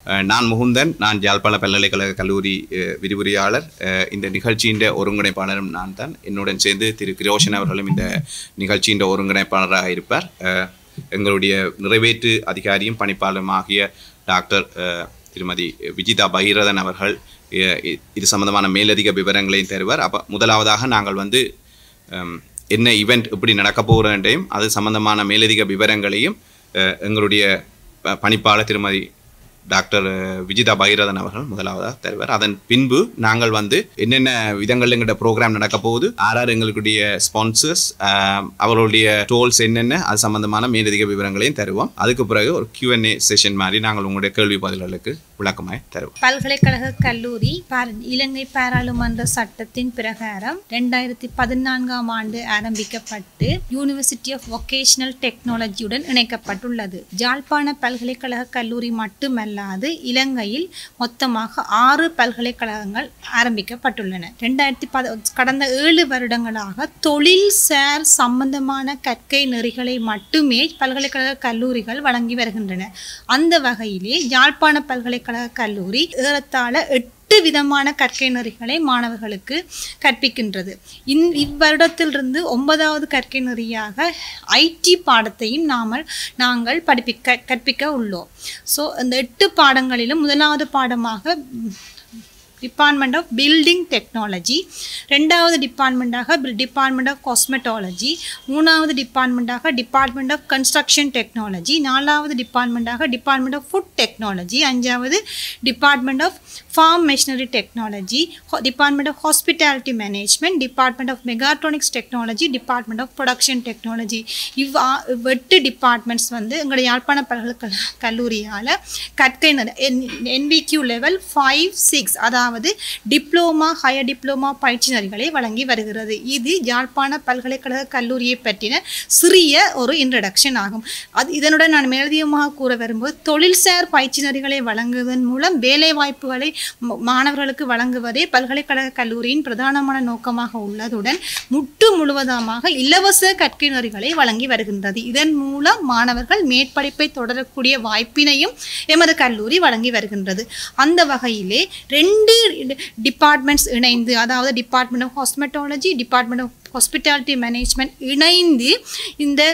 அஹ், நான் முகுந்தன் நான் யாழ்ப்பாண பல்கலைக்கழக கல்லூரி அஹ், விரிவுரையாளர் அஹ், இந்த நிகழ்ச்சியின் ஒருங்கிணைப்பாளரும் நான் தான் என்னுடன் சேர்ந்து திரு கிரோஷன் அவர்களும் இந்த நிகழ்ச்சியின் ஒருங்கிணைப்பாளராக இருப்பார் அஹ், எங்களுடைய நிறைவேற்று அதிகாரியும் பணிப்பாளரும் ஆகிய டாக்டர் அஹ், திருமதி விஜிதா பகீரதன் அவர்கள் அஹ், இ- இது சம்பந்தமான மேலதிக விவரங்களையும் தருவார் அப்போ முதலாவதாக நாங்கள் வந்து ஹம், என்ன ஈவெண்ட் எப்படி நடக்க போகிறதையும் அது சம்பந்தமான மேலதிக விவரங்களையும் அஹ், எங்களுடைய ப- பணிப்பாளர் திருமதி டாக்டர் அஹ், விஜிதா பகீரதன் அவர்கள் முதலாவதாக தருவார் அதன் பின்பு நாங்கள் வந்து என்னென்ன விதங்கள் எங்கிட்ட ப்ரோக்ராம் நடக்க போகுது ஆர் ஆர் எங்களுடைய ஸ்பான்சர்ஸ் அவர்களுடைய டோல்ஸ் என்னென்ன அது சம்பந்தமான மேலதிக விவரங்களையும் தருவோம் அதுக்கு பிறகு ஒரு Q&A செஷன் மாதிரி நாங்கள் உங்களுடைய கேள்வி பதில்களுக்கு விளக்கமாய் தருவோம் பல்கலைக்கழக கல்லூரி பார- இலங்கை பாராளுமன்ற சட்டத்தின் பிரகாரம் ரெண்டாயிரத்தி பதினான்காம் ஆண்டு ஆரம்பிக்கப்பட்டு யூனிவர்சிட்டி ஆஃப் வொகேஷனல் டெக்னாலஜியுடன் இணைக்கப்பட்டுள்ளது ஜாழ்ப்பாண பல்கலைக்கழக கல்லூரி மட்டுமல்லாது இலங்கையில் மொத்தமாக ஆறு பல்கலைக்கழகங்கள் ஆரம்பிக்கப்பட்டுள்ளன ரெண்டாயிரத்தி பத கடந்த ஏழு வருடங்களாக தொழில் சார் சம்பந்தமான கற்கை நெறிகளை மட்டுமே பல்கலைக்கழக கல்லூரிகள் வழங்கி வருகின்றன அந்த வகையிலே யாழ்ப்பாண பல்கலைக்கழக கல்லூரி ஏறத்தாழ எட்டு விதமான கற்கை நெறிகளை மாணவர்களுக்கு கற்பிக்கின்றது இந் இவ்வருடத்திலிருந்து ஒன்பதாவது கற்கை நெறியாக ஐடி பாடத்தையும் நாமல் நாங்கள் படிப்பிக்க கற்பிக்க உள்ளோம் ஸோ இந்த எட்டு பாடங்களிலும் முதலாவது பாடமாக டிபார்ட்மெண்ட் ஆஃப் பில்டிங் டெக்னாலஜி ரெண்டாவது டிபார்ட்மெண்ட்டாக டிபார்ட்மெண்ட் ஆஃப் காஸ்மெட்டாலஜி மூணாவது டிபார்ட்மெண்ட்டாக டிபார்ட்மெண்ட் ஆஃப் கன்ஸ்ட்ரக்ஷன் டெக்னாலஜி நாலாவது டிபார்ட்மெண்ட்டாக டிபார்ட்மெண்ட் ஆஃப் ஃபுட் டெக்னாலஜி அஞ்சாவது department of farm machinery technology department of hospitality management department of mechatronics technology department of production technology இவ் ஆ- இவ்வெட்டு departments வந்து எங்களுடைய யாழ்ப்பாண பல்கலைக்கழக கல்லூரியால் கற்கை என்பிக்யூ லெவல் ஃபைவ் சிக்ஸ் அதாவது டிப்ளோமா ஹையர் டிப்ளோமா பயிற்சினர்களை வழங்கி வருகிறது இது யாழ்ப்பாண பல்கலைக்கழக கல்லூரியை பற்றின சிறிய ஒரு இன்ட்ரடக்ஷன் ஆகும் அது இதனுடன் நான் மேலதிகமாக கூற வரும்போது தொழில்சார் பயிற்சினர்களை வழங்குவதன் மூலம் வேலை வாய்ப்புகளை ம- மாணவர்களுக்கு வழங்குவதே பல்கலைக்கழக கல்லூரியின் பிரதானமான நோக்கமாக உள்ளதுடன் முற்று முழுவதுமாக இலவச கற்கை நெறிகளை வழங்கி வருகின்றது இதன் மூலம் மாணவர்கள் மேற்படிப்பை தொடரக்கூடிய வாய்ப்பினையும் எமது கல்லூரி வழங்கி வருகின்றது அந்த வகையிலே ரெண்டு டிபார்ட்மெண்ட்ஸ் இணைந்து அதாவது department of cosmetology department of hospitality management இணைந்து இந்த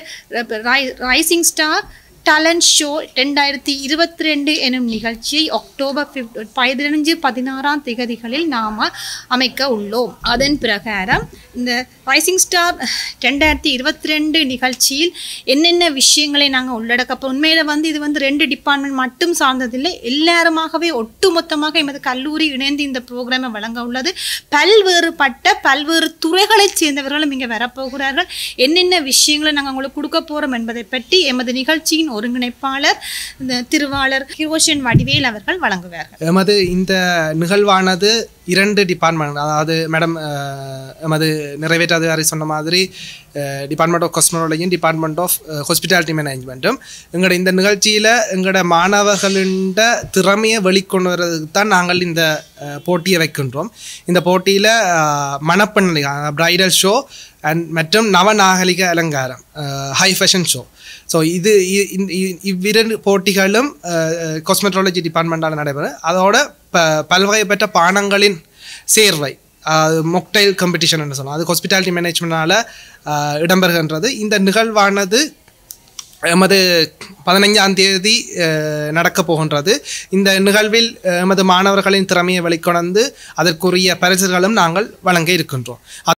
ரைசிங் ஸ்டார் டேலண்ட் ஷோ ரெண்டாயிரத்தி இருபத்தி ரெண்டு எனும் நிகழ்ச்சியை அக்டோபர் ஃபிஃப்ட் பதினஞ்சு பதினாறாம் திகதிகளில் நாம் அமைக்க உள்ளோம் அதன் பிரகாரம் இந்த ரைசிங் ஸ்டார் ரெண்டாயிரத்தி இருபத்தி ரெண்டு நிகழ்ச்சியில் என்னென்ன விஷயங்களை நாங்கள் உள்ளடக்க போறோம். உண்மையில வந்து இது வந்து ரெண்டு டிபார்ட்மெண்ட் மட்டும் சார்ந்ததில்லை எல்லாருமாகவே ஒட்டுமொத்தமாக எமது கல்லூரி இணைந்து இந்த ப்ரோக்ராமை வழங்க உள்ளது பல்வேறுபட்ட பல்வேறு துறைகளைச் சேர்ந்தவர்களும் இங்கே வரப்போகிறார்கள் என்னென்ன விஷயங்களை நாங்கள் உங்களுக்கு கொடுக்க போகிறோம் என்பதை பற்றி எமது நிகழ்ச்சியின் ஒருங்கிணைப்பாளர் இந்த திருவாளர் ஹிரோஷன் வடிவேல் அவர்கள் வழங்குவார்கள் எமது இந்த நிகழ்வானது இரண்டு டிபார்ட்மெண்ட் அதாவது மேடம் எமது நிறைவேற்ற அதிகாரி சொன்ன மாதிரி டிபார்ட்மெண்ட் ஆஃப் காஸ்மெட்டாலஜியும் டிபார்ட்மெண்ட் ஆஃப் ஹாஸ்பிட்டாலிட்டி மேனேஜ்மெண்ட்டும் எங்களோட இந்த நிகழ்ச்சியில் எங்களோட மாணவர்களின் திறமையை வெளிக்கொண்டு வர்றதுக்கு தான் நாங்கள் இந்த அஹ், போட்டியை வைக்கின்றோம் இந்த போட்டியில் மணப்பெண் பிரைடல் ஷோ அண்ட் மற்றும் நவநாகரிக அலங்காரம் ஹை ஃபேஷன் ஷோ ஸோ இது இ- இந்த- இ- இவ்விரண்டு போட்டிகளும் காஸ்மெட்டாலஜி டிபார்ட்மெண்ட்டால் நடைபெறும் அதோட ப பல்வகைப்பட்ட பானங்களின் சேர்வை மொக்டைல் காம்படிஷன் என்று சொல்லலாம் அது ஹாஸ்பிட்டாலிட்டி மேனேஜ்மெண்ட்டால் இடம்பெறுகின்றது இந்த நிகழ்வானது எமது பதினைஞ்சாம் தேதி அஹ், நடக்கப் போகின்றது இந்த நிகழ்வில் அஹ், எமது மாணவர்களின் திறமையை வெளிக்கொணர்ந்து அதற்குரிய பரிசுகளும் நாங்கள் வழங்க இருக்கின்றோம்